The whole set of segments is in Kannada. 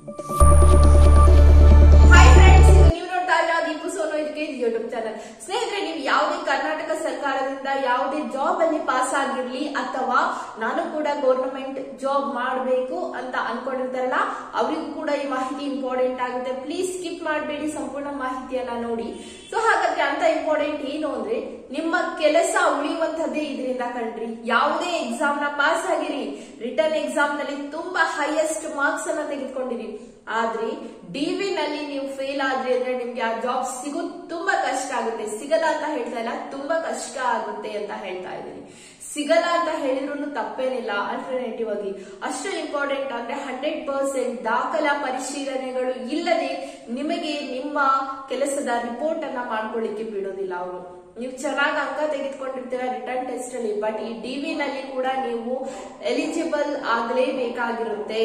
ಹಾಯ್ ಫ್ರೆಂಡ್ಸ್ ಇದು ನೀವು ನೋಡ್ತಾ ಇದ್ದೀರಾ Deepu Sonu educate YouTube channel ಸ್ನೇಹಿತರೆ ನೀವು ಯಾವುದೇ ಕರ್ನಾಟಕ ಸರ್ಕಾರದಿಂದ ಯಾವುದೇ ಜಾಬ್ ಅಲ್ಲಿ ಪಾಸ್ ಆಗಿರ್ಲಿ ಅಥವಾ ನಾನು ಕೂಡ ಗೌರ್ಮೆಂಟ್ ಜಾಬ್ ಮಾಡಬೇಕು ಅಂತ ಅನ್ಕೊಂಡಿರ್ತಾರಲ್ಲ ಅವರಿಗೂ ಕೂಡ ಈ ಮಾಹಿತಿ ಇಂಪಾರ್ಟೆಂಟ್ ಆಗುತ್ತೆ ಪ್ಲೀಸ್ ಸ್ಕಿಪ್ ಮಾಡಬೇಡಿ ಸಂಪೂರ್ಣ ಮಾಹಿತಿಯನ್ನ ನೋಡಿ ಸೊ ಹಾಗಾದ್ರೆ ಅಂತ ಇಂಪಾರ್ಟೆಂಟ್ ಏನು ಅಂದ್ರೆ ನಿಮ್ಮ ಕೆಲಸ ಉಳಿಯುವಂತದ್ದೇ ಇದರಿಂದ ಕಣ್ರಿ ಯಾವುದೇ ಎಕ್ಸಾಮ್ ನ ಪಾಸ್ ಆಗಿರಿ ರಿಟರ್ನ್ ಎಕ್ಸಾಮ್ ನಲ್ಲಿ ತುಂಬಾ ಹೈಯೆಸ್ಟ್ ಮಾರ್ಕ್ಸ್ ಅನ್ನ ತೆಗೆದುಕೊಂಡಿರಿ ಆದ್ರೆ ಡಿವಿ ನಲ್ಲಿ ನೀವು ಫೇಲ್ ಆದ್ರಿ ಅಂದ್ರೆ ನಿಮ್ಗೆ ಆ ಜಾಬ್ ಸಿಗೋದು ತುಂಬಾ ಕಷ್ಟ ಆಗುತ್ತೆ ಸಿಗಲ್ಲ ಅಂತ ಹೇಳ್ತಾ ಇಲ್ಲ ತುಂಬಾ ಕಷ್ಟ ಆಗುತ್ತೆ ಅಂತ ಹೇಳ್ತಾ ಇದ್ದೀನಿ ಸಿಗಲ್ಲ ಅಂತ ಹೇಳಿದ್ರು ತಪ್ಪೇನಿಲ್ಲ ಅಲ್ಟರ್ನೇಟಿವ್ ಆಗಿ ಅಷ್ಟು ಇಂಪಾರ್ಟೆಂಟ್ ಅಂದ್ರೆ ಹಂಡ್ರೆಡ್ ಪರ್ಸೆಂಟ್ ದಾಖಲಾ ಪರಿಶೀಲನೆಗಳು ಇಲ್ಲದೆ ನಿಮಗೆ ನಿಮ್ಮ ಕೆಲಸದ ರಿಪೋರ್ಟ್ ಅನ್ನ ಮಾಡ್ಕೊಳ್ಳಿಕ್ಕೆ ಬಿಡೋದಿಲ್ಲ ಅವರು ನೀವು ಚೆನ್ನಾಗಿ ಅಂಕ ತೆಗೆದುಕೊಂಡಿರ್ತೀರ ರಿಟರ್ನ್ ಟೆಸ್ಟ್ ಅಲ್ಲಿ ಬಟ್ ಈ ಡಿವಿ ನಲ್ಲಿ ಕೂಡ ನೀವು ಎಲಿಜಿಬಲ್ ಆಗಲೇಬೇಕಾಗಿರುತ್ತೆ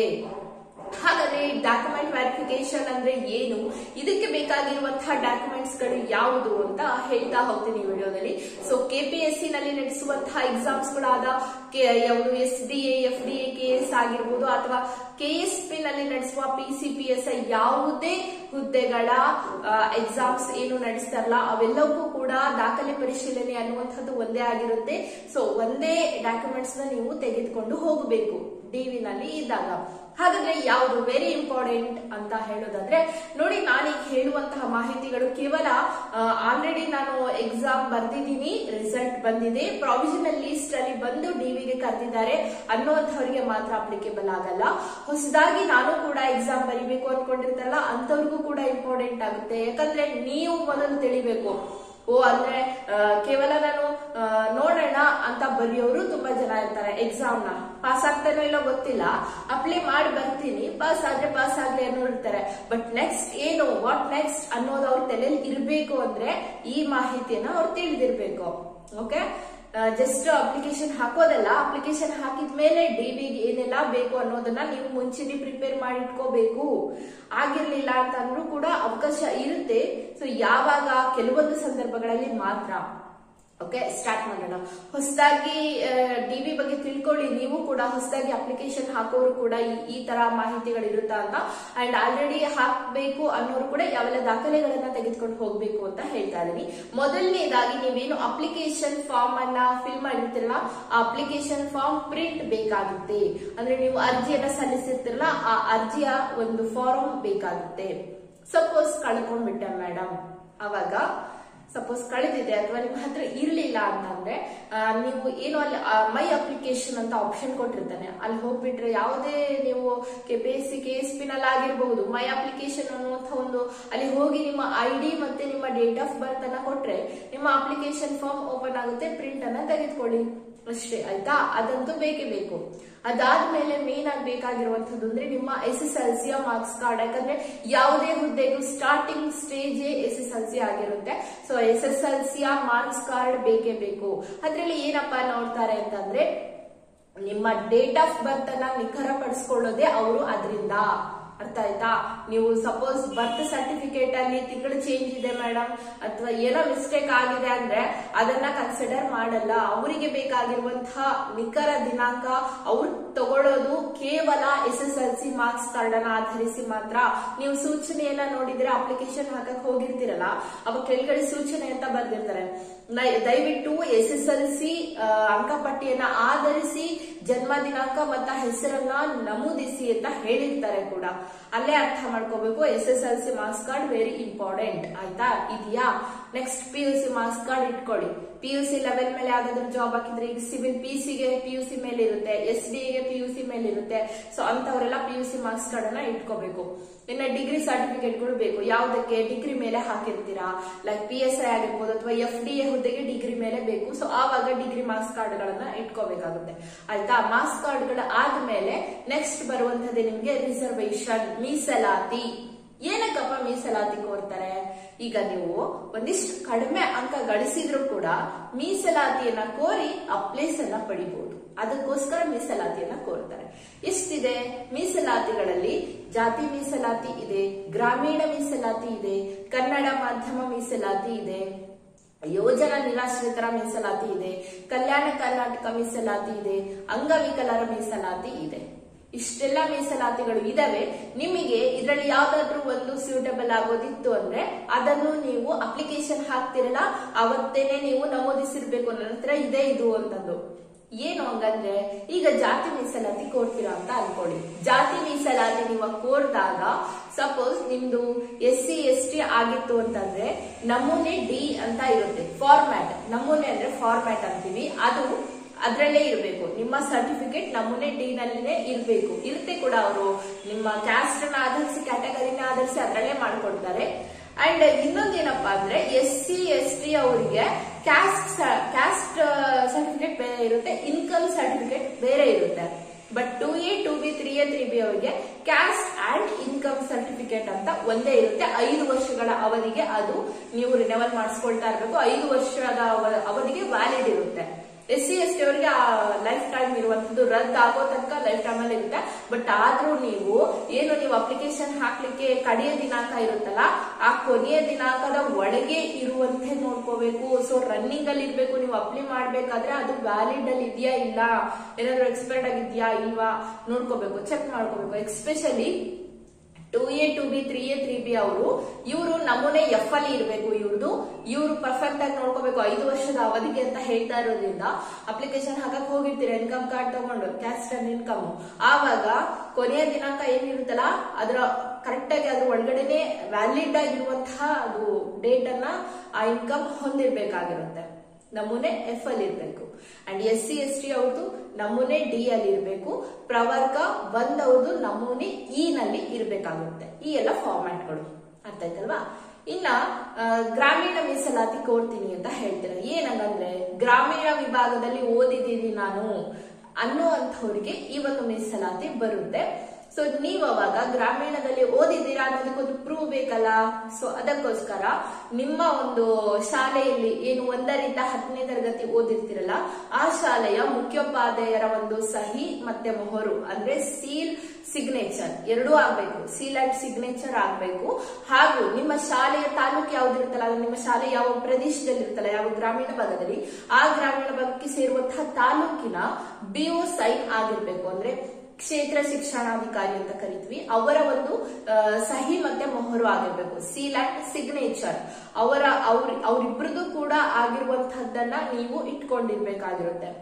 ಹಾಗಾದ್ರೆ ಡಾಕ್ಯುಮೆಂಟ್ ವೆರಿಫಿಕೇಶನ್ ಅಂದ್ರೆ ಏನು ಇದಕ್ಕೆ ಬೇಕಾಗಿರುವಂತಹ ಡಾಕ್ಯುಮೆಂಟ್ಸ್ ಗಳು ಯಾವುದು ಅಂತ ಹೇಳ್ತಾ ಹೋಗ್ತೀನಿ ಈ ವಿಡಿಯೋದಲ್ಲಿ ಸೊ ಕೆಪಿಎಸ್ಸಿ ನಲ್ಲಿ ನಡೆಸುವಂತಹ ಎಕ್ಸಾಮ್ಸ್ ಗಳಾದ ಯಾವುದು S D A F D A K S ಆಗಿರ್ಬೋದು ಅಥವಾ ಕೆ ಎಸ್ ಪಿ ನಲ್ಲಿ ನಡೆಸುವ P C P S I ಯಾವುದೇ ಹುದ್ದೆಗಳ ಎಕ್ಸಾಮ್ಸ್ ಏನು ನಡೆಸ್ತಾರಲ್ಲ ಅವೆಲ್ಲವೂ ಕೂಡ ದಾಖಲೆ ಪರಿಶೀಲನೆ ಅನ್ನುವಂಥದ್ದು ಒಂದೇ ಆಗಿರುತ್ತೆ ಸೊ ಒಂದೇ ಡಾಕ್ಯುಮೆಂಟ್ಸ್ ನ ನೀವು ತೆಗೆದುಕೊಂಡು ಹೋಗಬೇಕು ಡಿವಿ ನಲ್ಲಿ ಇದ್ದಾಗ ಹಾಗಾದ್ರೆ ಯಾವುದು ವೆರಿ ಇಂಪಾರ್ಟೆಂಟ್ ಅಂತ ಹೇಳೋದಾದ್ರೆ ನೋಡಿ ನಾನೀಗ ಹೇಳುವಂತಹ ಮಾಹಿತಿಗಳು ಕೇವಲ ಆಲ್ರೆಡಿ ನಾನು ಎಕ್ಸಾಮ್ ಬರ್ದಿದ್ದೀನಿ ರಿಸಲ್ಟ್ ಬಂದಿದೆ ಪ್ರಾವಿಷನಲ್ ಲಿಸ್ಟ್ ಅಲ್ಲಿ ಬಂದು ಡಿವಿಗೆ ಕರೆದಿದ್ದಾರೆ ಅನ್ನೋಂಥವ್ರಿಗೆ ಮಾತ್ರ ಅಪ್ಲಿಕೇಬಲ್ ಆಗಲ್ಲ ಹೊಸದಾಗಿ ನಾನು ಕೂಡ ಎಕ್ಸಾಮ್ ಬರಿಬೇಕು ಅನ್ಕೊಂಡಿರ್ತಾರಲ್ಲ ಅಂತವ್ರಿಗೂ ಕೂಡ ಇಂಪಾರ್ಟೆಂಟ್ ಆಗುತ್ತೆ ಯಾಕಂದ್ರೆ ನೀವು ಮೊದಲು ತಿಳಿಬೇಕು ಓ ಅಂದ್ರೆ ಆ, ಕೇವಲ ನಾನು ಆ, ನೋಡೋಣ ಅಂತ ಬರೆಯೋರು ತುಂಬಾ ಜನ ಇರ್ತಾರೆ ಎಕ್ಸಾಮ್ ನ ಪಾಸ್ ಆಗ್ತಾನೋ ಇಲ್ಲೋ ಗೊತ್ತಿಲ್ಲ ಅಪ್ಲೈ ಮಾಡಿ ಬರ್ತೀನಿ ಪಾಸ್ ಆದ್ರೆ ಪಾಸ್ ಆಗ್ಲಿ ಅನ್ನೋರು ಇರ್ತಾರೆ ಬಟ್ ನೆಕ್ಸ್ಟ್ ಏನು ವಾಟ್ ನೆಕ್ಸ್ಟ್ ಅನ್ನೋದು ಅವ್ರ ತಲೆಯಲ್ಲಿ ಇರ್ಬೇಕು ಅಂದ್ರೆ ಈ ಮಾಹಿತಿಯನ್ನ ಅವ್ರು ತಿಳಿದಿರ್ಬೇಕು ಓಕೆ ಜಸ್ಟ್ ಅಪ್ಲಿಕೇಶನ್ ಹಾಕೋದಲ್ಲ ಅಪ್ಲಿಕೇಶನ್ ಹಾಕಿದ ಮೇಲೆ ಡಿವಿಗೆ ಏನೆಲ್ಲ ಬೇಕು ಅನ್ನೋದನ್ನ ನೀವು ಮುಂಚೆನೆ ಪ್ರಿಪೇರ್ ಮಾಡಿ ಇಟ್ಕೋಬೇಕು ಆಗಿರ್ಲಿಲ್ಲ ಅಂತ ಅಂದ್ರೂ ಕೂಡ ಅವಕಾಶ ಇರುತ್ತೆ ಸೊ ಯಾವಾಗ ಕೆಲವೊಂದು ಸಂದರ್ಭಗಳಲ್ಲಿ ಮಾತ್ರ ಓಕೆ ಸ್ಟಾರ್ಟ್ ಮಾಡೋಣ ಹೊಸದಾಗಿ ಡಿವಿ ಬಗ್ಗೆ ತಿಳ್ಕೊಳ್ಳಿ ನೀವು ಕೂಡ ಹೊಸದಾಗಿ ಅಪ್ಲಿಕೇಶನ್ ಹಾಕೋರು ಕೂಡ ಈ- ಈ ತರ ಮಾಹಿತಿಗಳು ಇರುತ್ತಾ ಅಂತ ಅಂಡ್ ಆಲ್ರೆಡಿ ಹಾಕ್ಬೇಕು ಅನ್ನೋರು ಕೂಡ ಯಾವೆಲ್ಲ ದಾಖಲೆಗಳನ್ನ ತೆಗೆದುಕೊಂಡು ಹೋಗ್ಬೇಕು ಅಂತ ಹೇಳ್ತಾ ಇದೀನಿ ಮೊದಲನೇದಾಗಿ ನೀವೇನು ಅಪ್ಲಿಕೇಶನ್ ಫಾರ್ಮ್ ಅನ್ನ ಫಿಲ್ ಮಾಡಿರ್ತೀರಲ್ಲ ಆ ಅಪ್ಲಿಕೇಶನ್ ಫಾರ್ಮ್ ಪ್ರಿಂಟ್ ಬೇಕಾಗುತ್ತೆ ಅಂದ್ರೆ ನೀವು ಅರ್ಜಿಯನ್ನ ಸಲ್ಲಿಸಿರ್ತೀರಲ್ಲ ಆ ಅರ್ಜಿಯ ಒಂದು ಫಾರ್ಮ್ ಬೇಕಾಗುತ್ತೆ ಸಪೋಸ್ ಕಳ್ಕೊಂಡ್ಬಿಟ್ಟೆ ಮೇಡಮ್ ಅವಾಗ ಸಪೋಸ್ ಕಳೆದಿದೆ ಅಥವಾ ನಿಮ್ಮ ಹತ್ರ ಇರ್ಲಿಲ್ಲ ಅಂತಂದ್ರೆ ಆ, ನೀವು ಏನು ಅಲ್ಲಿ ಮೈ ಅಪ್ಲಿಕೇಶನ್ ಅಂತ ಆಪ್ಷನ್ ಕೊಟ್ಟಿರ್ತಾನೆ ಅಲ್ಲಿ ಹೋಗ್ಬಿಟ್ರೆ ಯಾವುದೇ ನೀವು K P S C K S P ನಲ್ಲಿ ಆಗಿರಬಹುದು ಮೈ ಅಪ್ಲಿಕೇಶನ್ ಅನ್ನುವಂಥ ಒಂದು ಅಲ್ಲಿ ಹೋಗಿ ನಿಮ್ಮ ಐ ಡಿ ಮತ್ತೆ ನಿಮ್ಮ ಡೇಟ್ ಆಫ್ ಬರ್ತ್ ಅನ್ನ ಕೊಟ್ರೆ ನಿಮ್ಮ ಅಪ್ಲಿಕೇಶನ್ ಫಾರ್ಮ್ ಓಪನ್ ಆಗುತ್ತೆ ಪ್ರಿಂಟ್ ಅನ್ನ ತೆಗೆದುಕೊಳ್ಳಿ ಅಷ್ಟೇ ಆಯ್ತಾ ಅದಂತೂ ಬೇಕೇ ಬೇಕು ಅದಾದ್ಮೇಲೆ ಮೇನ್ ಆಗಿ ಬೇಕಾಗಿರುವಂತದ್ದು ಅಂದ್ರೆ ನಿಮ್ಮ ಎಸ್ ಎಸ್ ಎಲ್ ಸಿಯ ಮಾರ್ಕ್ಸ್ ಕಾರ್ಡ್ ಯಾಕಂದ್ರೆ ಯಾವುದೇ ಹುದ್ದೆಗೂ starting stage S S L C ಆಗಿರುತ್ತೆ ಸೊ ಎಸ್ ಎಸ್ ಎಲ್ ಸಿಯ ಮಾರ್ಕ್ಸ್ ಕಾರ್ಡ್ ಬೇಕೇ ಬೇಕು ಅದ್ರಲ್ಲಿ ಏನಪ್ಪಾ ನೋಡ್ತಾರೆ ಅಂತಂದ್ರೆ ನಿಮ್ಮ ಡೇಟ್ ಆಫ್ ಬರ್ತ್ ಅನ್ನ ನಿಖರಪಡಿಸ್ಕೊಳ್ಳೋದೇ ಅವರು ಅದರಿಂದ ಅರ್ಥ ಆಯ್ತಾ ನೀವು ಸಪೋಸ್ ಬರ್ತ್ ಸರ್ಟಿಫಿಕೇಟ್ ಅಲ್ಲಿ ತಿಂಗಳು ಚೇಂಜ್ ಇದೆ ಮೇಡಮ್ ಅಥವಾ ಏನೋ ಮಿಸ್ಟೇಕ್ ಆಗಿದೆ ಅಂದ್ರೆ ಅದನ್ನ ಕನ್ಸಿಡರ್ ಮಾಡಲ್ಲ ಅವರಿಗೆ ಬೇಕಾಗಿರುವಂತಹ ನಿಖರ ದಿನಾಂಕ ಅವ್ರು ತಗೊಳ್ಳೋದು ಕೇವಲ S S L C marks card ಅನ್ನ ಆಧರಿಸಿ ಮಾತ್ರ ನೀವು ಸೂಚನೆಯನ್ನ ನೋಡಿದ್ರೆ ಅಪ್ಲಿಕೇಶನ್ ಹಾಕಕ್ ಹೋಗಿರ್ತೀರಲ್ಲ ಅವಾಗ ಕೆಳಗಡೆ ಸೂಚನೆ ಅಂತ ಬರ್ದಿರ್ತಾರೆ ನೈ- ದಯವಿಟ್ಟು ಎಸ್ ಎಸ್ ಎಲ್ ಸಿ ಅಂಕಪಟ್ಟಿಯನ್ನ ಆಧರಿಸಿ ಜನ್ಮ ದಿನಾಂಕ ಮತ್ತ ಹೆಸರನ್ನ ನಮೂದಿಸಿ ಅಂತ ಹೇಳಿರ್ತಾರೆ ಕೂಡ ಅಲ್ಲೇ ಅರ್ಥ ಮಾಡ್ಕೋಬೇಕು S S L C marks card very important ಆಯ್ತಾ ಇದೆಯಾ next P U C marks card ಇಟ್ಕೊಳ್ಳಿ ಪಿ ಯು ಸಿ ಲೆವೆಲ್ ಮೇಲೆ ಯಾವ್ದಾದ್ರು ಜಾಬ್ ಹಾಕಿದ್ರೆ ಈಗ ಸಿವಿಲ್ ಪಿ ಗೆ ಪಿ ಯು ಸಿ ಮೇಲೆ ಇರುತ್ತೆ ಎಸ್ ಡಿ ಗೆ ಪಿ ಯು ಸಿ ಮೇಲೆ ಇರುತ್ತೆ ಸೊ ಅಂತವರೆಲ್ಲ P U C marks card ಅನ್ನ ಇಟ್ಕೋಬೇಕು ಇನ್ನ ಡಿಗ್ರಿ ಸರ್ಟಿಫಿಕೇಟ್ಗಳು ಬೇಕು ಯಾವ್ದಕ್ಕೆ ಡಿಗ್ರಿ ಮೇಲೆ ಹಾಕಿರ್ತೀರಾ ಲೈಕ್ ಪಿ ಎಸ್ ಐ ಆಗಿರ್ಬೋದು ಅಥವಾ ಎಫ್ ಡಿ ಎ ಹುದ್ದೆಗೆ ಡಿಗ್ರಿ ಮೇಲೆ ಬೇಕು ಸೊ ಆವಾಗ ಡಿಗ್ರಿ ಮಾರ್ಕ್ಸ್ ಕಾರ್ಡ್ ಗಳನ್ನ ಇಟ್ಕೋಬೇಕಾಗುತ್ತೆ ಆಯ್ತಾ ಮಾರ್ಕ್ಸ್ ಕಾರ್ಡ್ ಗಳ ಆದ್ಮೇಲೆ ನೆಕ್ಸ್ಟ್ ಬರುವಂತದ್ದು ನಿಮ್ಗೆ ರಿಸರ್ವೇಶನ್ ಮೀಸಲಾತಿ ಏನಕ್ಕಪ್ಪ ಮೀಸಲಾತಿ ಕೋರ್ತಾರೆ ಈಗ ನೀವು ಒಂದಿಷ್ಟು ಕಡಿಮೆ ಅಂಕ ಗಳಿಸಿದ್ರು ಕೂಡ ಮೀಸಲಾತಿಯನ್ನ ಕೋರಿ ಆ ಪ್ಲೇಸ್ ಅನ್ನ ಪಡಿಬಹುದು ಅದಕ್ಕೋಸ್ಕರ ಮೀಸಲಾತಿಯನ್ನ ಕೋರ್ತಾರೆ ಎಷ್ಟಿದೆ ಮೀಸಲಾತಿಗಳಲ್ಲಿ ಜಾತಿ ಮೀಸಲಾತಿ ಇದೆ ಗ್ರಾಮೀಣ ಮೀಸಲಾತಿ ಇದೆ ಕನ್ನಡ ಮಾಧ್ಯಮ ಮೀಸಲಾತಿ ಇದೆ ಯೋಜನಾ ನಿರಾಶ್ರಿತರ ಮೀಸಲಾತಿ ಇದೆ ಕಲ್ಯಾಣ ಕರ್ನಾಟಕ ಮೀಸಲಾತಿ ಇದೆ ಅಂಗವಿಕಲರ ಮೀಸಲಾತಿ ಇದೆ ಇಷ್ಟೆಲ್ಲ ಮೀಸಲಾತಿಗಳು ಇದಾವೆ ನಿಮಗೆ ಇದರಲ್ಲಿ ಯಾವ್ದಾದ್ರು ಒಂದು ಸೂಟಬಲ್ ಆಗೋದಿತ್ತು ಅಂದ್ರೆ ಅದನ್ನು ನೀವು ಅಪ್ಲಿಕೇಶನ್ ಹಾಕ್ತಿರಲ್ಲ ಅವತ್ತೇನೆ ನೀವು ನಮೂದಿಸಿರ್ಬೇಕು ನಂತರ ಇದೇ ಇದು ಅಂತಂದು ಏನು ಹಂಗಂದ್ರೆ ಈಗ ಜಾತಿ ಮೀಸಲಾತಿ ಕೋರ್ತೀರಾ ಅಂತ ಅನ್ಕೊಳ್ಳಿ ಜಾತಿ ಮೀಸಲಾತಿ ನೀವು ಕೋರ್ದಾಗ ಸಪೋಸ್ ನಿಮ್ದು ಎಸ್ ಸಿ ಎಸ್ ಟಿ ಆಗಿತ್ತು ಅಂತಂದ್ರೆ ನಮೂನೆ ಡಿ ಅಂತ ಇರುತ್ತೆ ಫಾರ್ಮ್ಯಾಟ್ ನಮೂನೆ ಅಂದ್ರೆ ಫಾರ್ಮ್ಯಾಟ್ ಅಂತೀವಿ ಅದು ಅದ್ರಲ್ಲೇ ಇರಬೇಕು ನಿಮ್ಮ ಸರ್ಟಿಫಿಕೇಟ್ ನಮೂನೆ ಡಿ ನಲ್ಲಿನೇ ಇರಬೇಕು ಇರುತ್ತೆ ಕೂಡ ಅವರು ನಿಮ್ಮ ಕ್ಯಾಸ್ಟ್ ನ ಆಧರಿಸಿ ಕ್ಯಾಟಗರಿನ ಆಧರಿಸಿ ಅದ್ರಲ್ಲೇ ಮಾಡ್ಕೊಡ್ತಾರೆ ಅಂಡ್ ಇನ್ನೊಂದೇನಪ್ಪಾ ಅಂದ್ರೆ ಎಸ್ ಸಿ ಎಸ್ ಟಿ ಅವರಿಗೆ ಕ್ಯಾಸ್ಟ್ ಕ್ಯಾಸ್ಟ್ ಸರ್ಟಿಫಿಕೇಟ್ ಬೇರೆ ಇರುತ್ತೆ ಇನ್ಕಮ್ ಸರ್ಟಿಫಿಕೇಟ್ ಬೇರೆ ಇರುತ್ತೆ but two A two B three A three B ಅವರಿಗೆ ಕ್ಯಾಸ್ಟ್ ಅಂಡ್ ಇನ್ಕಮ್ ಸರ್ಟಿಫಿಕೇಟ್ ಅಂತ ಒಂದೇ ಇರುತ್ತೆ ಐದು ವರ್ಷಗಳ ಅವಧಿಗೆ ಅದು ನೀವು ರಿನವಲ್ ಮಾಡಿಸ್ಕೊಳ್ತಾ ಇರಬೇಕು ಐದು ವರ್ಷದ ಅವ- ಅವಧಿಗೆ ವ್ಯಾಲಿಡ್ ಇರುತ್ತೆ ಎಸ್ ಸಿ ಎಸ್ ಟಿ ಅವರಿಗೆ ಲೈಫ್ ಟೈಮ್ ಇರುವಂತದ್ದು ರದ್ದು ಆಗೋ ತನಕ ಲೈಫ್ ಟೈಮ್ ಅಲ್ಲಿ ಇರುತ್ತೆ ಬಟ್ ಆದ್ರೂ ನೀವು ಏನು ನೀವು ಅಪ್ಲಿಕೇಶನ್ ಹಾಕ್ಲಿಕ್ಕೆ ಕಡೆಯ ದಿನಾಂಕ ಇರುತ್ತಲ್ಲ ಆ ಕೊನೆಯ ದಿನಾಂಕದ ಒಳಗೆ ಇರುವಂತೆ ನೋಡ್ಕೋಬೇಕು ಸೊ ರನ್ನಿಂಗ್ ಅಲ್ಲಿ ಇರ್ಬೇಕು ನೀವು ಅಪ್ಲೈ ಮಾಡ್ಬೇಕಾದ್ರೆ ಅದು ವ್ಯಾಲಿಡ್ ಅಲ್ಲಿ ಇದೆಯಾ ಇಲ್ಲ ಏನಾದ್ರು ಎಕ್ಸ್ಪೈರ್ಡ್ ಆಗಿದ್ಯಾ ಇಲ್ವಾ ನೋಡ್ಕೋಬೇಕು ಚೆಕ್ ಮಾಡ್ಕೋಬೇಕು especially two A two B three A three B ಅವರು ಇವರು ನಮೂನೆ ಎಫ್ ಅಲ್ಲಿ ಇರಬೇಕು ಇವ್ರದ್ದು ಇವರು ಪರ್ಫೆಕ್ಟ್ ಆಗಿ ನೋಡ್ಕೋಬೇಕು ಐದು ವರ್ಷದ ಅವಧಿಗೆ ಅಂತ ಹೇಳ್ತಾ ಇರೋದ್ರಿಂದ ಅಪ್ಲಿಕೇಶನ್ ಹಾಕಕ್ ಹೋಗಿರ್ತೀರ ಇನ್ಕಮ್ ಕಾರ್ಡ್ ತಗೊಂಡು ಕ್ಯಾಸ್ಟ್ ಅಂಡ್ ಇನ್ಕಮ್ ಆವಾಗ ಕೊನೆಯ ದಿನಾಂಕ ಏನಿರುತ್ತಲ್ಲ ಅದರ ಕರೆಕ್ಟ್ ಆಗಿ ಅದ್ರ ಒಳಗಡೆನೆ ವ್ಯಾಲಿಡ್ ಆಗಿರುವಂತಹ ಅದು ಡೇಟ್ ಅನ್ನ ಆ ಇನ್ಕಮ್ ಹೊಂದಿರ್ಬೇಕಾಗಿರುತ್ತೆ ನಮೂನೆ ಎಫ್ ಅಲ್ಲಿ ಇರಬೇಕು and S C S T ಅವ್ರದ್ದು ನಮೂನೆ ಡಿ ಅಲ್ಲಿ ಇರಬೇಕು ಪ್ರವರ್ಗ ಒಂದ್ ಅವ್ರದ್ದು ನಮೂನೆ ಇ ನಲ್ಲಿ ಇರಬೇಕಾಗುತ್ತೆ ಈ ಎಲ್ಲ ಫಾರ್ಮ್ಯಾಟ್ಗಳು ಅರ್ಥ ಆಯ್ತಲ್ವಾ ಇನ್ನ ಆ, ಗ್ರಾಮೀಣ ಮೀಸಲಾತಿ ಕೋರ್ತೀನಿ ಅಂತ ಹೇಳ್ತಾರೆ ಏನಂಗಂದ್ರೆ ಗ್ರಾಮೀಣ ವಿಭಾಗದಲ್ಲಿ ಓದಿದ್ದೀನಿ ನಾನು ಅನ್ನುವಂಥವ್ರಿಗೆ ಈ ಒಂದು ಮೀಸಲಾತಿ ಬರುತ್ತೆ ಸೊ ನೀವು ಅವಾಗ ಗ್ರಾಮೀಣದಲ್ಲಿ ಓದಿದ್ದೀರಾ ಅನ್ನೋದಕ್ಕೊಂದು ಪ್ರೂವ್ ಬೇಕಲ್ಲ ಸೊ ಅದಕ್ಕೋಸ್ಕರ ನಿಮ್ಮ ಒಂದು ಶಾಲೆಯಲ್ಲಿ ಏನು ಒಂದರಿಂದ ಹತ್ತನೇ ತರಗತಿ ಓದಿರ್ತಿರಲ್ಲ ಆ ಶಾಲೆಯ ಮುಖ್ಯೋಪಾಧ್ಯಾಯರ ಒಂದು ಸಹಿ ಮತ್ತೆ ಮೊಹರು ಅಂದ್ರೆ ಸೀಲ್ ಸಿಗ್ನೇಚರ್ ಎರಡೂ ಆಗ್ಬೇಕು ಸೀಲ್ ಅಂಡ್ ಸಿಗ್ನೇಚರ್ ಆಗ್ಬೇಕು ಹಾಗೂ ನಿಮ್ಮ ಶಾಲೆಯ ತಾಲೂಕು ಯಾವ್ದಿರುತ್ತಲ್ಲ ಅದು ನಿಮ್ಮ ಶಾಲೆ ಯಾವ ಪ್ರದೇಶದಲ್ಲಿ ಇರುತ್ತಲ್ಲ ಯಾವ ಗ್ರಾಮೀಣ ಭಾಗದಲ್ಲಿ ಆ ಗ್ರಾಮೀಣ ಭಾಗಕ್ಕೆ ಸೇರುವಂತಹ ತಾಲೂಕಿನ ಬಿಒ ಸೈನ್ ಆಗಿರ್ಬೇಕು ಅಂದ್ರೆ ಕ್ಷೇತ್ರ ಶಿಕ್ಷಣಾಧಿಕಾರಿ ಅಂತ ಕರಿತೀವಿ ಅವರ ಒಂದು ಆ, ಸಹಿ ಮತ್ತೆ ಮೊಹರು ಆಗಿರ್ಬೇಕು ಸೀಲ್ ಅಂಡ್ ಸಿಗ್ನೇಚರ್ ಅವರ ಅವ್ರ ಅವರಿಬ್ರದ್ದು ಕೂಡ ಆಗಿರುವಂತಹದ್ದನ್ನ ನೀವು ಇಟ್ಕೊಂಡಿರ್ಬೇಕಾಗಿರುತ್ತೆ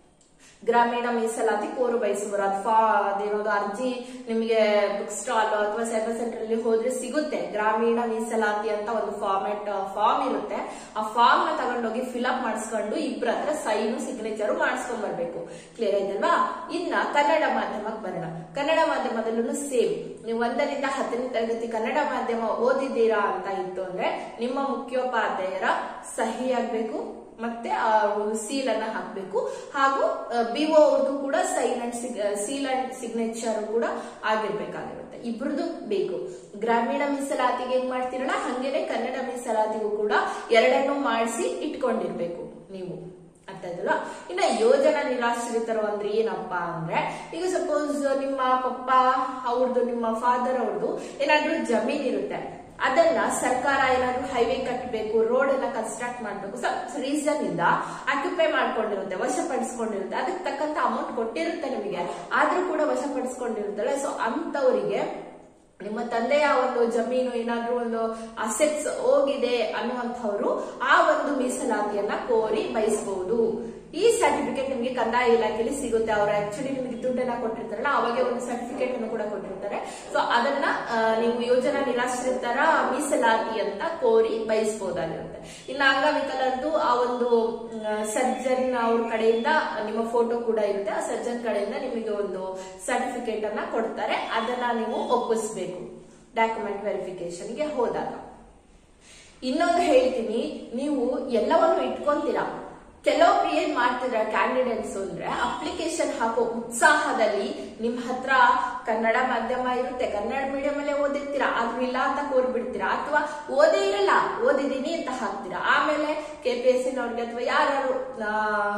ಗ್ರಾಮೀಣ ಮೀಸಲಾತಿ ಕೋರು ಬಯಸುವರು ಅಥವಾ ಅದೇನೋದು ಅರ್ಜಿ ನಿಮಗೆ ಬುಕ್ ಸ್ಟಾಲ್ ಅಥವಾ ಸೈಬರ್ ಸೆಂಟರ್ ಅಲ್ಲಿ ಹೋದ್ರೆ ಸಿಗುತ್ತೆ ಗ್ರಾಮೀಣ ಮೀಸಲಾತಿ ಅಂತ ಒಂದು ಫಾರ್ಮೆಟ್ ಫಾರ್ಮ್ ಇರುತ್ತೆ ಆ ಫಾರ್ಮ್ ನ ತಗೊಂಡೋಗಿ ಫಿಲ್ ಅಪ್ ಮಾಡಿಸ್ಕೊಂಡು ಇಬ್ಬರ ಹತ್ರ ಸೈನು ಸಿಗ್ನೇಚರ್ ಮಾಡಿಸ್ಕೊಂಡ್ ಬರ್ಬೇಕು ಕ್ಲಿಯರ್ ಆಯ್ತಲ್ವಾ ಇನ್ನ ಕನ್ನಡ ಮಾಧ್ಯಮಕ್ಕೆ ಬರೋಣ ಕನ್ನಡ ಮಾಧ್ಯಮದಲ್ಲೂ ಸೇಮ್ ನೀವು ಒಂದರಿಂದ ಹತ್ತನೇ ತರಗತಿ ಕನ್ನಡ ಮಾಧ್ಯಮ ಓದಿದ್ದೀರಾ ಅಂತ ಇತ್ತು ಅಂದ್ರೆ ನಿಮ್ಮ ಮುಖ್ಯೋಪಾಧ್ಯಾಯರ ಸಹಿ ಆಗ್ಬೇಕು ಮತ್ತೆ ಆ ಸೀಲ್ ಅನ್ನ ಹಾಕ್ಬೇಕು ಹಾಗೂ ಬಿಒ ಅವ್ರದ್ದು ಕೂಡ sign and seal and signature ಕೂಡ ಆಗಿರ್ಬೇಕಾಗಿರುತ್ತೆ ಇಬ್ರದ್ದು ಬೇಕು ಗ್ರಾಮೀಣ ಮೀಸಲಾತಿಗೆ ಏನ್ ಮಾಡ್ತೀರಲ್ಲ ಹಂಗೇನೆ ಕನ್ನಡ ಮೀಸಲಾತಿಗೂ ಕೂಡ ಎರಡನ್ನೂ ಮಾಡಿಸಿ ಇಟ್ಕೊಂಡಿರ್ಬೇಕು ನೀವು ಅರ್ಥ ಆಯ್ತಲ್ಲ ಇನ್ನ ಯೋಜನಾ ನಿರಾಶ್ರಿತರು ಅಂದ್ರೆ ಏನಪ್ಪಾ ಅಂದ್ರೆ ಈಗ ಸಪೋಸ್ ನಿಮ್ಮ ಪಪ್ಪ ಅವ್ರದ್ದು ನಿಮ್ಮ ಫಾದರ್ ಅವ್ರದ್ದು ಏನಾದ್ರೂ ಜಮೀನ್ ಇರುತ್ತೆ ಅದನ್ನ ಸರ್ಕಾರ ಏನಾದ್ರು ಹೈವೇ ಕಟ್ಟಬೇಕು ರೋಡ್ ಎಲ್ಲ ಕನ್ಸ್ಟ್ರಕ್ಟ್ ಮಾಡ್ಬೇಕು ರೀಸನ್ ಇಂದ ಆಕ್ಯುಪೈ ಮಾಡ್ಕೊಂಡಿರುತ್ತೆ ವಶಪಡಿಸ್ಕೊಂಡಿರುತ್ತೆ ಅದಕ್ಕೆ ತಕ್ಕಂತ ಅಮೌಂಟ್ ಕೊಟ್ಟಿರುತ್ತೆ ನಿಮಗೆ ಆದ್ರೂ ಕೂಡ ವಶಪಡಿಸ್ಕೊಂಡಿರುತ್ತಲ್ಲ ಸೊ ಅಂತವರಿಗೆ ನಿಮ್ಮ ತಂದೆಯ ಒಂದು ಜಮೀನು ಏನಾದ್ರೂ ಒಂದು ಅಸೆಟ್ಸ್ ಹೋಗಿದೆ ಅನ್ನುವಂಥವ್ರು ಆ ಒಂದು ಮೀಸಲಾತಿಯನ್ನ ಕೋರಿ ಬಯಸಬಹುದು ಈ ಸರ್ಟಿಫಿಕೇಟ್ ನಿಮಗೆ ಕಂದಾಯ ಇಲಾಖೆಯಲ್ಲಿ ಸಿಗುತ್ತೆ ಅವರು ಆಕ್ಚುಲಿ ನಿಮಗೆ ದುಡ್ಡನ್ನ ಕೊಟ್ಟಿರ್ತಾರಲ್ಲ ಅವಾಗೆ ಒಂದು ಸರ್ಟಿಫಿಕೇಟ್ ಅನ್ನು ಕೂಡ ಕೊಟ್ಟಿರ್ತಾರೆ ಸೊ ಅದನ್ನ ಆ, ನೀವು ಯೋಜನಾ ನಿರಾಶ್ರಿತರ ಮೀಸಲಾತಿ ಅಂತ ಕೋರಿ ಬಯಸಬಹುದಾಗಿರುತ್ತೆ ಇನ್ನು ಅಂಗವಿಕಲರದ್ದು ಆ ಒಂದು ಸರ್ಜನ್ ಅವ್ರ ಕಡೆಯಿಂದ ನಿಮ್ಮ ಫೋಟೋ ಕೂಡ ಇರುತ್ತೆ ಆ ಸರ್ಜನ್ ಕಡೆಯಿಂದ ನಿಮಗೆ ಒಂದು ಸರ್ಟಿಫಿಕೇಟ್ ಅನ್ನ ಕೊಡ್ತಾರೆ ಅದನ್ನ ನೀವು ಒಪ್ಪಿಸ್ಬೇಕು ಡಾಕ್ಯುಮೆಂಟ್ ವೆರಿಫಿಕೇಶನ್ಗೆ ಹೋದಾಗ ಇನ್ನೊಂದು ಹೇಳ್ತೀನಿ ನೀವು ಎಲ್ಲವನ್ನು ಇಟ್ಕೊಂತೀರಾ ಕೆಲವೊಬ್ರು ಏನ್ ಮಾಡ್ತಿದ್ರ ಕ್ಯಾಂಡಿಡೇಟ್ಸ್ ಅಂದ್ರೆ ಅಪ್ಲಿಕೇಶನ್ ಹಾಕೋ ಉತ್ಸಾಹದಲ್ಲಿ ನಿಮ್ ಹತ್ರ ಕನ್ನಡ ಮಾಧ್ಯಮ ಇರುತ್ತೆ ಕನ್ನಡ ಮೀಡಿಯಂ ಅಲ್ಲೇ ಓದಿರ್ತೀರಾ ಆದ್ರೂ ಇಲ್ಲ ಅಂತ ಕೋರ್ಬಿಡ್ತೀರಾ ಅಥವಾ ಓದೇ ಇರಲ್ಲ ಓದಿದೀನಿ ಅಂತ ಹಾಕ್ತೀರಾ ಆಮೇಲೆ ಕೆ ಪಿ ಎಸ್ ಅವ್ರಿಗೆ ಅಥವಾ ಯಾರು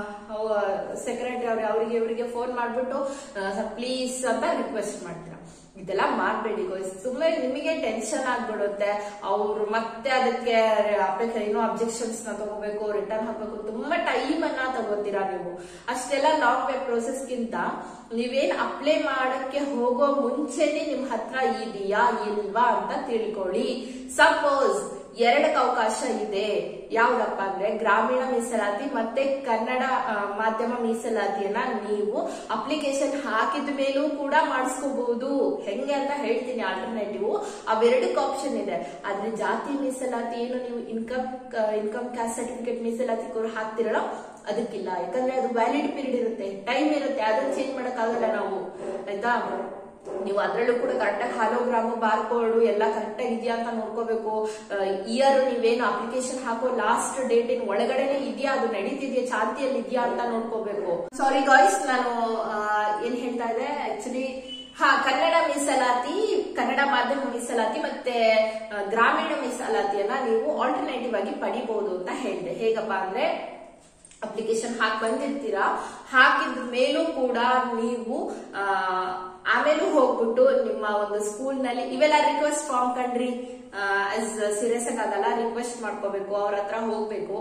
ಸೆಕ್ರೆಟರಿ ಅವ್ರಿಗೆ ಅವರಿಗೆ ಇವರಿಗೆ ಫೋನ್ ಮಾಡ್ಬಿಟ್ಟು ಪ್ಲೀಸ್ ಅಂತ ರಿಕ್ವೆಸ್ಟ್ ಮಾಡ್ತೀರಾ ಇದೆಲ್ಲ ಮಾಡ್ಬೇಡಿ ಗೋಯ್ಸ್ ಸುಮ್ಮನೆ ನಿಮಗೆ ಟೆನ್ಷನ್ ಆಗ್ಬಿಡುತ್ತೆ ಅವ್ರು ಮತ್ತೆ ಅದಕ್ಕೆ ಅಪ್ಲಿಕ ಏನೋ ಅಬ್ಜೆಕ್ಷನ್ಸ್ ನ ತಗೋಬೇಕು ರಿಟರ್ನ್ ಹಾಕ್ಬೇಕು ತುಂಬಾ ಟೈಮ್ ಅನ್ನ ತಗೋತೀರಾ ನೀವು ಅಷ್ಟೆಲ್ಲ ಲಾಂಗ್ ವೇ ಪ್ರೋಸೆಸ್ ಗಿಂತ ನೀವೇನ್ ಅಪ್ಲೈ ಮಾಡಕ್ಕೆ ಹೋಗೋ ಮುಂಚೆನೆ ನಿಮ್ ಹತ್ರ ಇದೆಯಾ ಇಲ್ವಾ ಅಂತ ತಿಳ್ಕೊಳ್ಳಿ ಸಪೋಸ್ ಎರಡಕ್ಕೆ ಅವಕಾಶ ಇದೆ ಯಾವ್ದಪ್ಪ ಅಂದ್ರೆ ಗ್ರಾಮೀಣ ಮೀಸಲಾತಿ ಮತ್ತೆ ಕನ್ನಡ ಆ, ಮಾಧ್ಯಮ ಮೀಸಲಾತಿಯನ್ನ ನೀವು ಅಪ್ಲಿಕೇಶನ್ ಹಾಕಿದ ಮೇಲೂ ಕೂಡ ಮಾಡಿಸ್ಕೋಬಹುದು ಹೆಂಗೆ ಅಂತ ಹೇಳ್ತೀನಿ ಆಲ್ಟರ್ನೇಟಿವ್ ಅವೆರಡಕ್ಕೆ ಆಪ್ಷನ್ ಇದೆ ಆದ್ರೆ ಜಾತಿ ಮೀಸಲಾತಿ ಏನು ನೀವು ಇನ್ಕಮ್ ಇನ್ಕಮ್ ಕ್ಯಾಸ್ಟ್ ಸರ್ಟಿಫಿಕೇಟ್ ಮೀಸಲಾತಿ ಕೂಡ ಹಾಕ್ತಿರಲ್ಲ ಅದಕ್ಕಿಲ್ಲ ಯಾಕಂದ್ರೆ ಅದು ವ್ಯಾಲಿಡ್ ಪೀರಿಯಡ್ ಇರುತ್ತೆ ಟೈಮ್ ಇರುತ್ತೆ ಅದನ್ನ ಚೇಂಜ್ ಮಾಡಕ್ಕಾಗಲ್ಲ ನಾವು ಆಯ್ತಾ ನೀವು ಅದ್ರಲ್ಲೂ ಕೂಡ ಕರೆಕ್ಟಾಗಿ ಹಾಲೋಗ್ರಾಮು ಬಾರ್ಕೋಡ್ ಎಲ್ಲ ಕರೆಕ್ಟಾಗಿ ಇದೆಯಾ ಅಂತ ನೋಡ್ಕೋಬೇಕು ಇಯರ್ ನೀವೇನು ಅಪ್ಲಿಕೇಶನ್ ಹಾಕೋ ಲಾಸ್ಟ್ ಡೇಟ್ ಇನ್ ಒಳಗಡೆನೆ ಇದೆಯಾ ಅದು ನಡೀತಿದ್ಯಾ ಚಾಲ್ತಿಯಲ್ಲಿ ಇದೆಯಾ ಅಂತ ನೋಡ್ಕೋಬೇಕು ಸಾರಿ ಗಾಯ್ಸ್ ನಾನು ಆ, ಏನ್ ಹೇಳ್ತಾ ಇದ್ದೆ ಆಕ್ಚುಲಿ ಹಾ ಕನ್ನಡ ಮೀಸಲಾತಿ ಕನ್ನಡ ಮಾಧ್ಯಮ ಮೀಸಲಾತಿ ಮತ್ತೆ ಆ, ಗ್ರಾಮೀಣ ಮೀಸಲಾತಿಯನ್ನ ನೀವು ಆಲ್ಟರ್ನೇಟಿವ್ ಆಗಿ ಪಡಿಬಹುದು ಅಂತ ಹೇಳಿದೆ ಹೇಗಪ್ಪ ಅಂದ್ರೆ ಅಪ್ಲಿಕೇಶನ್ ಹಾಕಿ ಬಂದಿರ್ತೀರಾ ಹಾಕಿದ ಮೇಲೂ ಕೂಡ ನೀವು ಆ, ಆಮೇಲೂ ಹೋಗ್ಬಿಟ್ಟು ನಿಮ್ಮ ಒಂದು ಸ್ಕೂಲ್ ನಲ್ಲಿ ಇವೆಲ್ಲ ರಿಕ್ವೆಸ್ಟ್ ಫಾರ್ಮ್ ಕಂಡ್ರಿ ಸೀರಿಯಸ್ ಆಗಲ್ಲ ರಿಕ್ವೆಸ್ಟ್ ಮಾಡ್ಕೋಬೇಕು ಅವ್ರ ಹತ್ರ ಹೋಗ್ಬೇಕು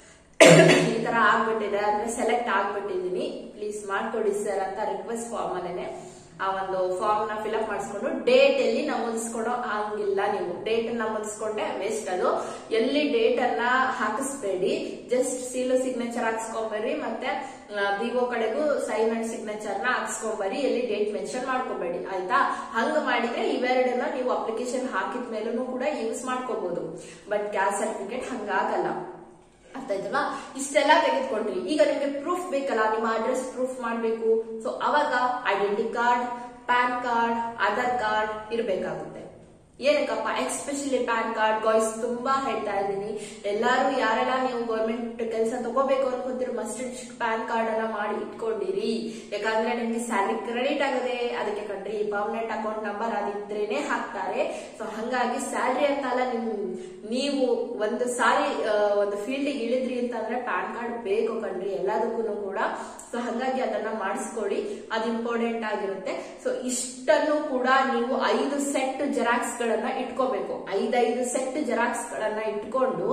ಈ ತರ ಆಗ್ಬಿಟ್ಟಿದೆ ಅಂದ್ರೆ ಸೆಲೆಕ್ಟ್ ಆಗ್ಬಿಟ್ಟಿದೀನಿ ಪ್ಲೀಸ್ ಮಾಡ್ಕೊಡಿ ಸರ್ ಅಂತ ರಿಕ್ವೆಸ್ಟ್ ಫಾರ್ಮ್ ಅಲ್ಲೇನೆ ಆ ಒಂದು ಫಾರ್ಮ್ ನ ಫಿಲ್ಅಪ್ ಮಾಡಿಸ್ಕೊಂಡು ಡೇಟ್ ಎಲ್ಲಿ ನಮೂದಿಸ್ಕೊಡೋ ಹಂಗಿಲ್ಲ ನೀವು ಡೇಟ್ ನಮೂದಿಸ್ಕೊಂಡೆ ವೇಸ್ಟ್ ಅದು ಎಲ್ಲಿ ಡೇಟ್ ಅನ್ನ ಹಾಕಿಸ್ಬೇಡಿ ಜಸ್ಟ್ ಸೀಲು ಸಿಗ್ನೇಚರ್ ಹಾಕ್ಸ್ಕೊಂಬರ್ರಿ ಮತ್ತೆ ಬಿಒ ಕಡೆಗೂ ಸೈನ್ ಅಂಡ್ ಸಿಗ್ನೇಚರ್ ನ ಹಾಕ್ಸ್ಕೊಂಬರ್ರಿ ಎಲ್ಲಿ ಡೇಟ್ ಮೆನ್ಷನ್ ಮಾಡ್ಕೋಬೇಡಿ ಆಯ್ತಾ ಹಂಗ ಮಾಡಿದ್ರೆ ಇವೆರಡನ್ನ ನೀವು ಅಪ್ಲಿಕೇಶನ್ ಹಾಕಿದ ಮೇಲೂ ಕೂಡ ಯೂಸ್ ಮಾಡ್ಕೋಬಹುದು ಬಟ್ ಕ್ಯಾಸ್ಟ್ ಸರ್ಟಿಫಿಕೇಟ್ ಹಂಗಾಗಲ್ಲ ಅರ್ಥ ಆಯ್ತಲ್ವಾ ಇಷ್ಟೆಲ್ಲ ತೆಗೆದುಕೊಂಡ್ರಿ ಈಗ ನಿಮ್ಗೆ ಪ್ರೂಫ್ ಬೇಕಲ್ಲ ನಿಮ್ಮ ಅಡ್ರೆಸ್ ಪ್ರೂಫ್ ಮಾಡ್ಬೇಕು ಸೊ ಅವಾಗ identity card PAN card Aadhaar card ಇರ್ಬೇಕಾಗುತ್ತೆ ಏನಕ್ಕಪ್ಪ ಎಕ್ಸ್ಪೆಷಲಿ ಪ್ಯಾನ್ ಕಾರ್ಡ್ ಗಾಯ್ಸ್ ತುಂಬಾ ಹೇಳ್ತಾ ಇದ್ದೀನಿ ಎಲ್ಲಾರು ಯಾರೆಲ್ಲ ನೀವು ಗೌರ್ಮೆಂಟ್ ಕೆಲಸ ತಗೋಬೇಕು ಅನ್ಕೊಂತೀರ ಮಸ್ಟ್ ಪ್ಯಾನ್ ಕಾರ್ಡ್ ಅನ್ನ ಮಾಡಿ ಇಟ್ಕೊಂಡಿರಿ ಯಾಕಂದ್ರೆ ನಿಮ್ಗೆ ಸ್ಯಾಲರಿ ಕ್ರೆಡಿಟ್ ಆಗದೆ ಅದಕ್ಕೆ ಕಣ್ರಿ ಪರ್ಮನೆಂಟ್ ಅಕೌಂಟ್ ನಂಬರ್ ಅದಿದ್ರೇನೆ ಹಾಕ್ತಾರೆ ಸೊ ಹಂಗಾಗಿ ಸ್ಯಾಲರಿ ಅಂತ ಅಲ್ಲ ನಿಮ್ ನೀವು ಒಂದು ಸಾರಿ ಆ, ಒಂದು ಫೀಲ್ಡ್ ಇಳಿದ್ರಿ ಅಂತಂದ್ರೆ ಪ್ಯಾನ್ ಕಾರ್ಡ್ ಬೇಕು ಕಣ್ರಿ ಎಲ್ಲದಕ್ಕೂ ಕೂಡ ಸೊ ಹಂಗಾಗಿ ಅದನ್ನ ಮಾಡಿಸ್ಕೊಳ್ಳಿ ಅದು ಇಂಪಾರ್ಟೆಂಟ್ ಆಗಿರುತ್ತೆ ಸೊ ಇಷ್ಟನ್ನು ಕೂಡ ನೀವು ಐದು ಸೆಟ್ ಜೆರಾಕ್ಸ್ ಗಳನ್ನ ಇಟ್ಕೋಬೇಕು ಐದೈದು ಸೆಟ್ ಜೆರಾಕ್ಸ್ ಗಳನ್ನ ಇಟ್ಕೊಂಡು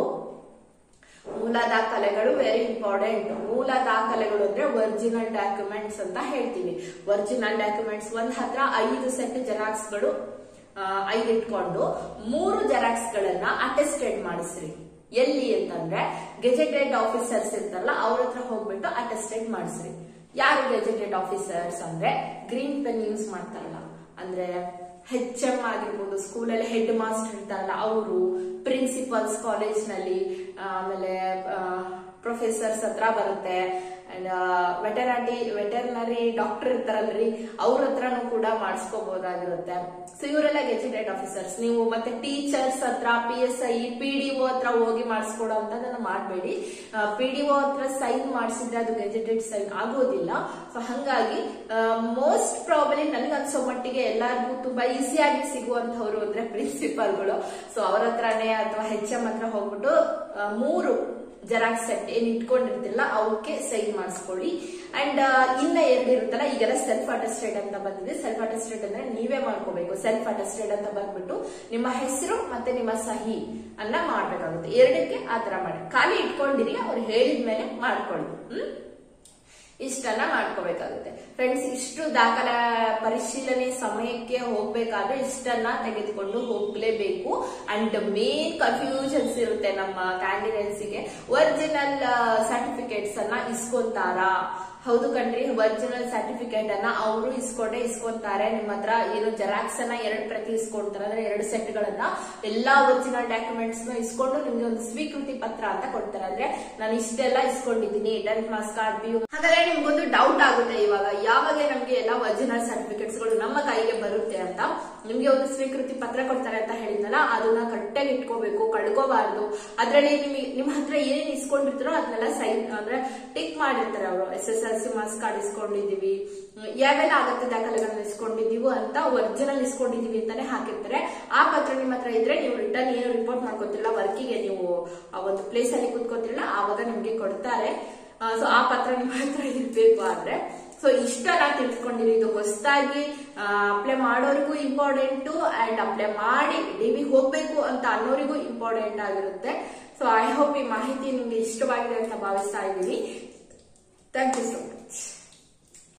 ಮೂಲ ದಾಖಲೆಗಳು ವೆರಿ ಇಂಪಾರ್ಟೆಂಟ್ ಮೂಲ ದಾಖಲೆಗಳು ಅಂದ್ರೆ ಒರಿಜಿನಲ್ ಡಾಕ್ಯುಮೆಂಟ್ಸ್ ಅಂತ ಹೇಳ್ತೀವಿ ಒರಿಜಿನಲ್ ಡಾಕ್ಯುಮೆಂಟ್ಸ್ ಒಂದ್ ಹತ್ರ ಐದು ಸೆಟ್ ಜೆರಾಕ್ಸ್ ಗಳು ಆ, ಐದು ಇಟ್ಕೊಂಡು ಮೂರು ಜೆರಾಕ್ಸ್ ಗಳನ್ನ ಅಟೆಸ್ಟೆಡ್ ಮಾಡಿಸ್ರಿ ಎಲ್ಲಿ ಅಂತಂದ್ರೆ ಗೆಜೆಟೆಡ್ ಆಫೀಸರ್ಸ್ ಇರ್ತಾರಲ್ಲ ಅವ್ರ ಹತ್ರ ಹೋಗ್ಬಿಟ್ಟು ಅಟೆಸ್ಟೆಡ್ ಮಾಡಿಸ್ರಿ ಯಾರು ಗೆಜೆಟೆಡ್ ಆಫೀಸರ್ಸ್ ಅಂದ್ರೆ ಗ್ರೀನ್ ಪೆನ್ ಯೂಸ್ ಮಾಡ್ತಾರಲ್ಲ ಅಂದ್ರೆ ಹೆಚ್ ಎಂ ಆಗಿರ್ಬೋದು ಸ್ಕೂಲಲ್ಲಿ ಹೆಡ್ ಮಾಸ್ಟರ್ ಇರ್ತಾರಲ್ಲ ಅವರು ಪ್ರಿನ್ಸಿಪಲ್ಸ್ ಕಾಲೇಜ್ ನಲ್ಲಿ ಆಮೇಲೆ ಪ್ರೊಫೆಸರ್ಸ್ ಹತ್ರ ಬರುತ್ತೆ ಅಂಡ್ ವೆಟರ್ನರಿ ವೆಟರ್ನರಿ ಡಾಕ್ಟರ್ ಇರ್ತಾರಲ್ರಿ ಅವ್ರ ಹತ್ರನೂ ಕೂಡ ಮಾಡಿಸ್ಕೋಬಹುದಾಗಿರುತ್ತೆ ಸೊ ಇವರೆಲ್ಲ ಗೆಜೆಟೆಡ್ ಆಫೀಸರ್ಸ್ ನೀವು ಮತ್ತೆ ಟೀಚರ್ಸ್ ಹತ್ರ P S I P D O ಹತ್ರ ಹೋಗಿ ಮಾಡಿಸ್ಕೊಡೋ ಅಂತದನ್ನ ಮಾಡಬೇಡಿ ಪಿ ಡಿ ಒ ಹತ್ರ ಸೈನ್ ಮಾಡಿಸಿದ್ರೆ ಅದು ಗೆಜೆಟೆಡ್ ಸೈನ್ ಆಗೋದಿಲ್ಲ ಸೊ ಹಂಗಾಗಿ ಮೋಸ್ಟ್ ಪ್ರಾಬಲಿ ನನಗೆ ಅನ್ಸೋ ಮಟ್ಟಿಗೆ ಎಲ್ಲರಿಗೂ ತುಂಬಾ ಈಸಿಯಾಗಿ ಸಿಗುವಂತವ್ರು ಅಂದ್ರೆ ಪ್ರಿನ್ಸಿಪಾಲ್ಗಳು ಸೊ ಅವ್ರ ಹತ್ರನೇ ಅಥವಾ ಹೆಚ್ ಎಂ ಹತ್ರ ಹೋಗ್ಬಿಟ್ಟು ಆ, ಮೂರು ಜೆರಾಕ್ಸ್ ಸೆಟ್ ಏನ್ ಇಟ್ಕೊಂಡಿರ್ತಿಲ್ಲ ಅವಕ್ಕೆ ಸೈನ್ ಮಾಡಿಸ್ಕೊಳ್ಳಿ ಅಂಡ್ ಇನ್ನ ಎರಡು ಇರುತ್ತಲ್ಲ ಈಗೆಲ್ಲ ಸೆಲ್ಫ್ ಅಟೆಸ್ಟೆಡ್ ಅಂತ ಬಂದಿದೆ ಸೆಲ್ಫ್ ಅಟೆಸ್ಟೆಡ್ ಅಂದ್ರೆ ನೀವೇ ಮಾಡ್ಕೋಬೇಕು ಸೆಲ್ಫ್ ಅಟೆಸ್ಟೆಡ್ ಅಂತ ಬಂದ್ಬಿಟ್ಟು ನಿಮ್ಮ ಹೆಸರು ಮತ್ತೆ ನಿಮ್ಮ ಸಹಿ ಅನ್ನ ಮಾಡ್ಬೇಕಾಗುತ್ತೆ ಎರಡಕ್ಕೆ ಆ ತರ ಮಾಡಿ ಖಾಲಿ ಇಟ್ಕೊಂಡಿರಿ ಅವ್ರು ಹೇಳಿದ್ಮೇಲೆ ಮಾಡ್ಕೊಳ್ಳಿ ಹ್ಮ್ ಇಷ್ಟನ್ನ ಮಾಡ್ಕೋಬೇಕಾಗುತ್ತೆ ಫ್ರೆಂಡ್ಸ್ ಇಷ್ಟು ದಾಖಲ ಪರಿಶೀಲನೆ ಸಮಯಕ್ಕೆ ಹೋಗ್ಬೇಕಾದ್ರೆ ಇಷ್ಟನ್ನ ತೆಗೆದುಕೊಂಡು ಹೋಗ್ಲೇಬೇಕು ಅಂಡ್ ಮೇನ್ ಕನ್ಫ್ಯೂಷನ್ಸ್ ಇರುತ್ತೆ ನಮ್ಮ ಕ್ಯಾಂಡಿಡೇಟ್ಸ್ ಗೆ ಒರಿಜಿನಲ್ ಸರ್ಟಿಫಿಕೇಟ್ಸ್ ಅನ್ನ ಇಸ್ಕೊಂತಾರಾ ಹೌದು ಕಣ್ರಿ ಒರಿಜಿನಲ್ ಸರ್ಟಿಫಿಕೇಟ್ ಅನ್ನ ಅವರು ಇಸ್ಕೊಂಡೇ ಇಸ್ಕೊಂತಾರೆ ನಿಮ್ಮ ಹತ್ರ ಏನು ಜೆರಾಕ್ಸ್ ಅನ್ನ ಎರಡು ಪ್ರತಿ ಇಸ್ಕೊಂತಾರೆ ಅಂದ್ರೆ ಎರಡು ಸೆಟ್ ಗಳನ್ನ ಎಲ್ಲಾ ಒರಿಜಿನಲ್ ಡಾಕ್ಯುಮೆಂಟ್ಸ್ ನ ಇಸ್ಕೊಂಡು ನಿಮ್ಗೆ ಒಂದು ಸ್ವೀಕೃತಿ ಪತ್ರ ಅಂತ ಕೊಡ್ತಾರೆ ಅಂದ್ರೆ ನಾನು ಇಷ್ಟೆಲ್ಲ ಇಸ್ಕೊಂಡಿದ್ದೀನಿ ಟೆಂತ್ ಮಾರ್ಕ್ಸ್ ಕಾರ್ಡ್ ಪಿ ಹಾಗಾದ್ರೆ ನಿಮ್ಗೊಂದು ಡೌಟ್ ಆಗುತ್ತೆ ಇವಾಗ ಯಾವಾಗ ನಮ್ಗೆ ಎಲ್ಲ ಒರಿಜಿನಲ್ ಸರ್ಟಿಫಿಕೇಟ್ಸ್ ಗಳು ನಮ್ಮ ಕೈಗೆ ಬರುತ್ತೆ ಅಂತ ನಿಮ್ಗೆ ಒಂದು ಸ್ವೀಕೃತಿ ಪತ್ರ ಕೊಡ್ತಾರೆ ಅಂತ ಹೇಳಿದ್ನಲ್ಲ ಅದನ್ನ ಕರೆಕ್ಟಾಗಿ ಇಟ್ಕೋಬೇಕು ಕಳ್ಕೋಬಾರ್ದು ಅದ್ರಲ್ಲಿ ನಿಮಗೆ ನಿಮ್ಮ ಹತ್ರ ಏನೇನ್ ಇಸ್ಕೊಂಡಿರ್ತಾರೋ ಅದನ್ನೆಲ್ಲ ಸೈನ್ ಅಂದ್ರೆ ಟಿಕ್ ಮಾಡಿರ್ತಾರೆ ಅವರು S S L C marks card ಇಸ್ಕೊಂಡಿದೀವಿ ಹ್ಮ್, ಯಾವೆಲ್ಲ ಅಗತ್ಯ ದಾಖಲೆಗಳನ್ನ ಇಸ್ಕೊಂಡಿದೀವಿ ಅಂತ ಒರಿಜಿನಲ್ ಇಸ್ಕೊಂಡಿದೀವಿ ಅಂತಾನೆ ಹಾಕಿರ್ತಾರೆ ಆ ಪತ್ರ ನಿಮ್ಮ ಹತ್ರ ಇದ್ರೆ ನೀವು ರಿಟರ್ನ್ ಏನು ರಿಪೋರ್ಟ್ ಮಾಡ್ಕೋತಿರಲ್ಲ ವರ್ಕಿಗೆ ನೀವು ಆ ಒಂದು ಪ್ಲೇಸ್ ಅಲ್ಲಿ ಕೂತ್ಕೋತಿರಲ್ಲ ಆವಾಗ ನಿಮ್ಗೆ ಕೊಡ್ತಾರೆ ಸೊ ಆ ಪತ್ರ ನಿಮ್ಮ ಹತ್ರ ಇರ್ಬೇಕು ಆದ್ರೆ ಸೊ ಸೊ ಇಷ್ಟ ನಾ ತಿಳ್ಕೊಂಡಿರಿ ಇದು ಹೊಸದಾಗಿ ಅಪ್ಲೈ ಮಾಡೋರಿಗೂ ಇಂಪಾರ್ಟೆಂಟ್ ಅಂಡ್ ಅಪ್ಲೈ ಮಾಡಿ ಡಿವಿ ಹೋಗ್ಬೇಕು ಅಂತ ಅನ್ನೋರಿಗೂ ಇಂಪಾರ್ಟೆಂಟ್ ಆಗಿರುತ್ತೆ ಸೊ ಐ ಹೋಪ್ ಈ ಮಾಹಿತಿ ನಿಮ್ಗೆ ಇಷ್ಟವಾಗಿದೆ ಅಂತ ಭಾವಿಸ್ತಾ ಇದ್ದೀನಿ ಥ್ಯಾಂಕ್ ಯು ಸೊ ಮಚ್